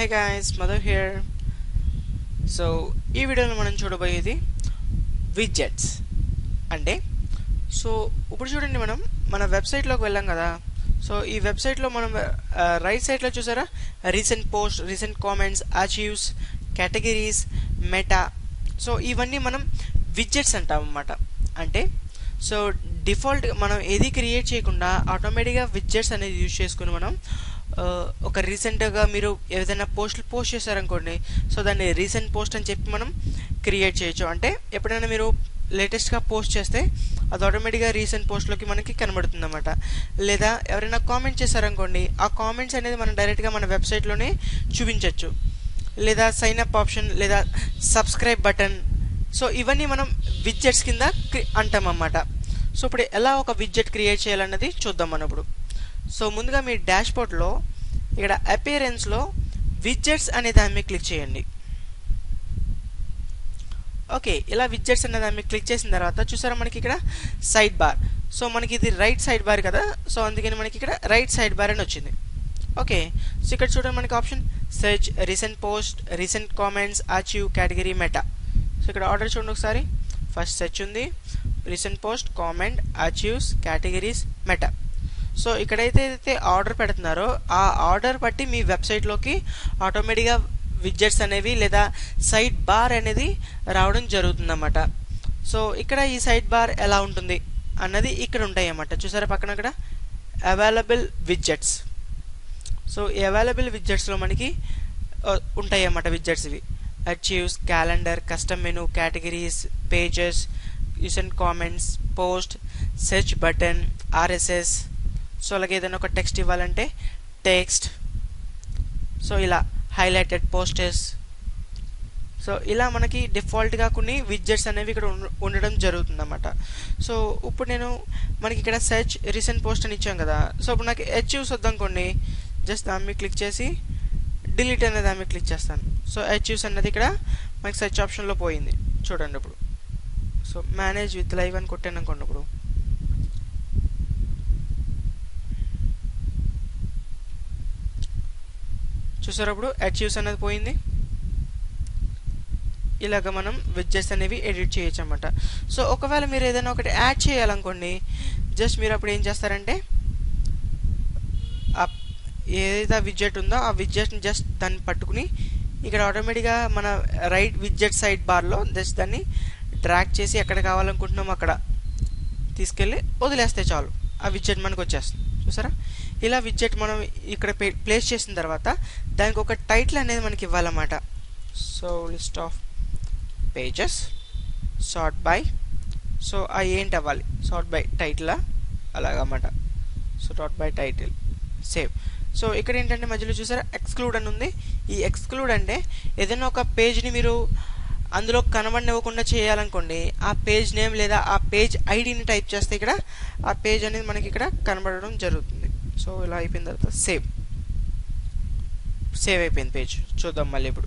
high guys mother here so ఈ వీడియోలో మనం చూడబోయేది విడ్జెట్స్ అంటే సో ఇప్పుడు చూడండి మనం మన వెబ్సైట్లోకి వెళ్ళాం కదా సో ఈ వెబ్సైట్లో మనం రైట్ సైడ్లో చూసారా recent post recent comments archives categories meta so ఇవన్నీ మనం విడ్జెట్స్ అంటాం అన్నమాట అంటే సో డిఫాల్ట్ మనం ఏది క్రియేట్ చేయకుండా ఆటోమేటిక్గా విడ్జెట్స్ అనేది యూజ్ చేసుకుని మనం ఆ, ఒక రీసెంట్గా మీరు ఏదైనా పోస్టులు పోస్ట్ చేశారనుకోండి సో దాన్ని రీసెంట్ పోస్ట్ అని చెప్పి మనం క్రియేట్ చేయొచ్చు అంటే ఎప్పుడైనా మీరు లేటెస్ట్గా పోస్ట్ చేస్తే అది ఆటోమేటిక్గా రీసెంట్ పోస్ట్లోకి మనకి కనబడుతుంది అనమాట లేదా ఎవరైనా కామెంట్ చేశారనుకోండి ఆ కామెంట్స్ అనేది మనం డైరెక్ట్గా మన వెబ్సైట్లోనే చూపించవచ్చు లేదా సైన్ అప్ ఆప్షన్ లేదా సబ్స్క్రైబ్ బటన్ సో ఇవన్నీ మనం విడ్జెట్స్ కింద క్రి- అంటాం అన్నమాట సో ఇప్పుడు ఎలా ఒక విడ్జెట్ క్రియేట్ చేయాలన్నది చూద్దాం మనం ఇప్పుడు సో ముందుగా మీ డాష్బోర్డ్లో ఇక్కడ అపియరెన్స్లో విడ్జెట్స్ అనే దాని మీద క్లిక్ చేయండి ఓకే ఇలా విడ్జెట్స్ అనే దాని మీద క్లిక్ చేసిన తర్వాత చూసారా మనకి ఇక్కడ సైడ్ బార్ సో మనకి ఇది రైట్ సైడ్ బార్ కదా సో అందుకని మనకి ఇక్కడ రైట్ సైడ్ బార్ అని వచ్చింది ఓకే సో ఇక్కడ చూడండి మనకి option search recent post recent comments archive category meta so ఇక్కడ ఆర్డర్ చూడండి ఒకసారి ఫస్ట్ సెర్చ్ ఉంది recent post comment archives categories meta so ఇక్కడైతే అయితే ఆర్డర్ పెడుతున్నారో ఆ ఆర్డర్ బట్టి మీ వెబ్సైట్లోకి ఆటోమేటిక్గా విడ్జెట్స్ అనేవి లేదా సైడ్ బార్ అనేది రావడం జరుగుతుందన్నమాట సో ఇక్కడ ఈ సైడ్ బార్ ఎలా ఉంటుంది అన్నది ఇక్కడ ఉంటాయి అన్నమాట చూసారా పక్కన అక్కడ అవైలబుల్ విడ్జెట్స్ సో ఈ అవైలబుల్ విడ్జెట్స్లో మనకి ఆ, ఉంటాయి అన్నమాట విడ్జెట్స్ ఇవి archives calendar custom menu categories pages recent comments post search button RSS so అలాగే ఏదైనా ఒక టెక్స్ట్ ఇవ్వాలంటే టెక్స్ట్ సో ఇలా హైలైటెడ్ పోస్టర్స్ సో ఇలా మనకి డిఫాల్ట్గా కొన్ని విడ్జెట్స్ అనేవి ఇక్కడ ఉండ- ఉండడం జరుగుతుందన్నమాట సో ఇప్పుడు నేను మనకి ఇక్కడ సెర్చ్ రీసెంట్ పోస్ట్ అని ఇచ్చాం కదా సో ఇప్పుడు నాకు అచీవ్స్ వద్దనుకోండి జస్ట్ దాని మీద క్లిక్ చేసి డిలీట్ అనే దాని మీద క్లిక్ చేస్తాను సో అచీవ్స్ అన్నది ఇక్కడ మనకి సెర్చ్ ఆప్షన్లో పోయింది చూడండి ఇప్పుడు సో మేనేజ్ విత్ లైవ్ అని కొట్టాను అనుకోండి ఇప్పుడు చూసారా ఇప్పుడు అచీవ్స్ అనేది పోయింది ఇలాగ మనం విడ్జెట్స్ అనేవి ఎడిట్ చేయొచ్చు అనమాట సో ఒకవేళ మీరు ఏదైనా ఒకటి యాడ్ చేయాలనుకోండి జస్ట్ మీరు అప్పుడు ఏం చేస్తారంటే ఆ ఏదైతే విడ్జెట్ ఉందో ఆ విడ్జెట్ని జస్ట్ దాన్ని పట్టుకుని ఇక్కడ ఆటోమేటిక్గా మన రైట్ విడ్జెట్ సైడ్ బార్లో జస్ట్ దాన్ని డ్రాగ్ చేసి ఎక్కడ కావాలనుకుంటున్నామో అక్కడ తీసుకెళ్ళి వదిలేస్తే చాలు ఆ విడ్జెట్ మనకు వచ్చేస్తుంది చూసారా ఇలా విడ్జెట్ మనం ఇక్కడ ప్లేస్ చేసిన తర్వాత దానికి ఒక టైటిల్ అనేది మనకి ఇవ్వాలన్నమాట so list of pages sort by so ఆ ఏంటి అవ్వాలి సార్ట్ బై టైటిలా అలాగన్నమాట so sort by title save so ఇక్కడ ఏంటంటే మధ్యలో చూసారా ఎక్స్క్లూడ్ అని ఉంది ఈ ఎక్స్క్లూడ్ అంటే ఏదైనా ఒక పేజ్ని మీరు అందులో కనబడినివ్వకుండా చేయాలనుకోండి ఆ పేజ్ నేమ్ లేదా ఆ పేజ్ ఐడిని టైప్ చేస్తే ఇక్కడ ఆ పేజ్ అనేది మనకి ఇక్కడ కనబడడం జరుగుతుంది సో ఇలా అయిపోయిన తర్వాత సేవ్ సేవ్ అయిపోయింది పేజ్ చూద్దాం మళ్ళీ ఇప్పుడు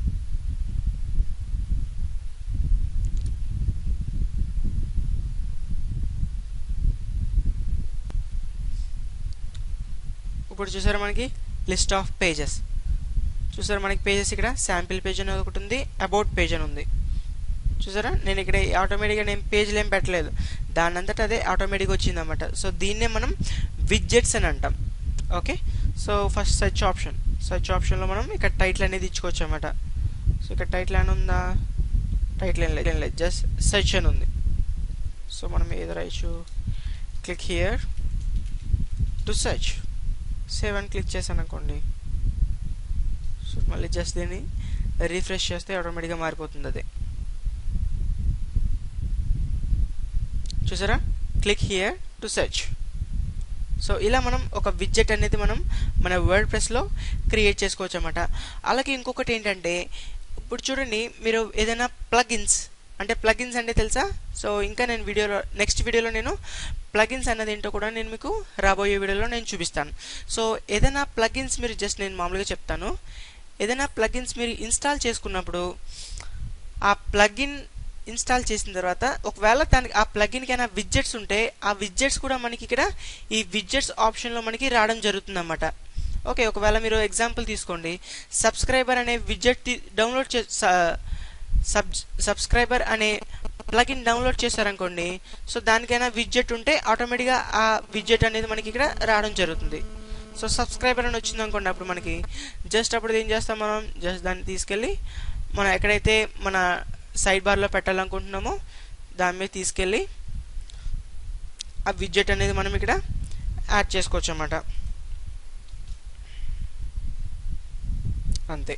ఇప్పుడు చూసారా మనకి లిస్ట్ ఆఫ్ పేజెస్ చూసారా మనకి పేజెస్ ఇక్కడ శాంపిల్ పేజ్ అని ఒకటి ఉంది అబౌట్ పేజ్ అని ఉంది చూసారా నేను ఇక్కడ ఆటోమేటిక్గా నేను పేజ్లు ఏం పెట్టలేదు దాని అంతటా అదే ఆటోమేటిక్గా వచ్చింది అనమాట సో దీన్నే మనం విడ్జెట్స్ అని అంటాం okay so first search option search ఆప్షన్లో మనం ఇక్కడ టైటిల్ అనేది ఇచ్చుకోవచ్చు అనమాట సో ఇక్కడ టైటిల్ అని ఉందా టైటిల్ ఏం లేదు ఏం లేదు జస్ట్ సెర్చ్ అని ఉంది సో మనం ఏది రాయొచ్చు click here to search save అని క్లిక్ చేశాను అనుకోండి సో మళ్ళీ జస్ట్ దీన్ని రీఫ్రెష్ చేస్తే ఆటోమేటిక్గా మారిపోతుంది అది చూసారా click here to search so ఇలా మనం ఒక విడ్జెట్ అనేది మనం మన వర్డ్ ప్రెస్లో క్రియేట్ చేసుకోవచ్చు అనమాట అలాగే ఇంకొకటి ఏంటంటే ఇప్పుడు చూడండి మీరు ఏదైనా ప్లగిన్స్ అంటే ప్లగిన్స్ అంటే తెలుసా సో ఇంకా నేను వీడియోలో నెక్స్ట్ వీడియోలో నేను ప్లగిన్స్ అన్నది ఏంటో కూడా నేను మీకు రాబోయే వీడియోలో నేను చూపిస్తాను సో ఏదైనా ప్లగిన్స్ మీరు జస్ట్ నేను మామూలుగా చెప్తాను ఏదైనా ప్లగిన్స్ మీరు ఇన్స్టాల్ చేసుకున్నప్పుడు ఆ ప్లగిన్ ఇన్స్టాల్ చేసిన తర్వాత ఒకవేళ దానికి ఆ ప్లగిన్కి అయినా విడ్జెట్స్ ఉంటే ఆ విడ్జెట్స్ కూడా మనకి ఇక్కడ ఈ విడ్జెట్స్ ఆప్షన్లో మనకి రావడం జరుగుతుంది అన్నమాట ఓకే ఒకవేళ మీరు ఎగ్జాంపుల్ తీసుకోండి సబ్స్క్రైబర్ అనే విజెట్ డౌన్లోడ్ చే సబ్ సబ్స్క్రైబర్ అనే ప్లగిన్ డౌన్లోడ్ చేశారనుకోండి సో దానికైనా విడ్జెట్ ఉంటే ఆటోమేటిక్గా ఆ విడ్జెట్ అనేది మనకి ఇక్కడ రావడం జరుగుతుంది సో సబ్స్క్రైబర్ అని వచ్చింది అనుకోండి అప్పుడు మనకి జస్ట్ అప్పుడు ఏం చేస్తాం మనం జస్ట్ దాన్ని తీసుకెళ్ళి మనం ఎక్కడైతే మన సైడ్ బార్లో పెట్టాలనుకుంటున్నామో దాని మీద తీసుకెళ్ళి ఆ విడ్జెట్ అనేది మనం ఇక్కడ యాడ్ చేసుకోవచ్చు అన్నమాట అంతే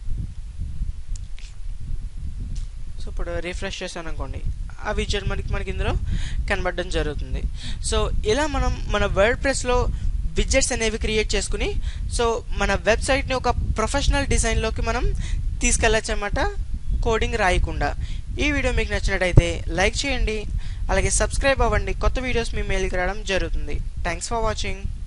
సో ఇప్పుడు రిఫ్రెష్ చేశాను అనుకోండి ఆ విజెట్ మనకి మనకి ఇందులో కనబడడం జరుగుతుంది సో ఇలా మనం మన వర్డ్ ప్రెస్లో విజెట్స్ అనేవి క్రియేట్ చేసుకుని సో మన వెబ్సైట్ని ఒక ప్రొఫెషనల్ డిజైన్లోకి మనం తీసుకెళ్ళచ్చు అన్నమాట కోడింగ్ రాయకుండా ఈ వీడియో మీకు నచ్చినట్టయితే లైక్ చేయండి అలాగే సబ్స్క్రైబ్ అవ్వండి కొత్త వీడియోస్ మీ మెయిల్కి రావడం జరుగుతుంది థ్యాంక్స్ ఫర్ వాచింగ్